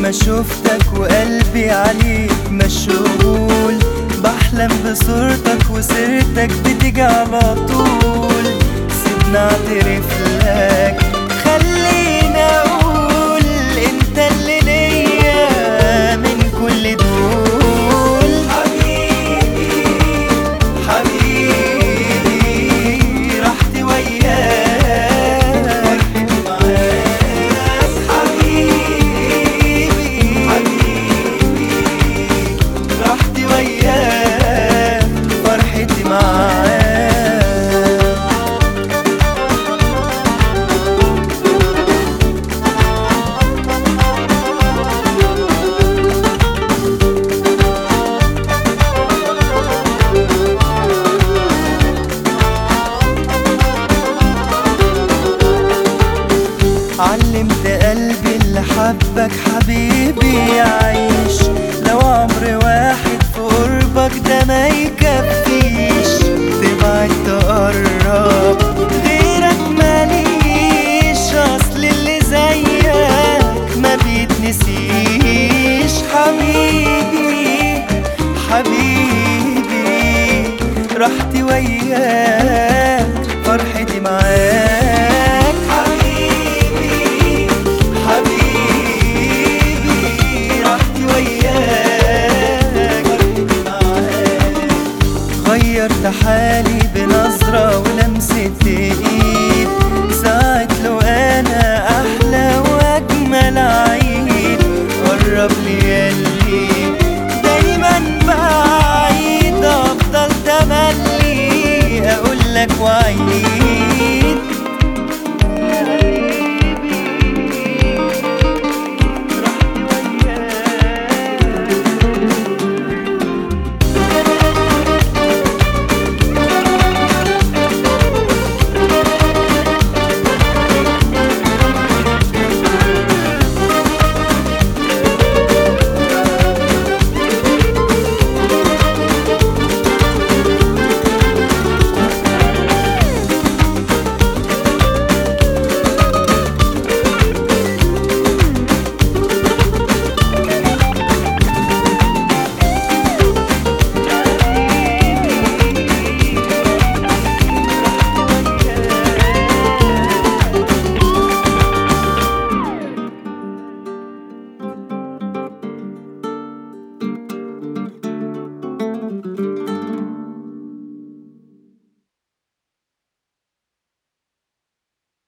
ما شفتك وقلبي عليك مشغول بحلم بصورتك وسيرتك بتيجي على طول سيبني اعترف لك خليني اقول انت اللي ليا من كل دول حبيبي حبيبي راحتي وياك فرحتي معاك حبيبي حبيبي راحتي وياك فرحتي معاك علمت قلبي اللي حبك حبيبي يعيش لو عمر واحد في قربك ده ما يكفيش تبعد تقرب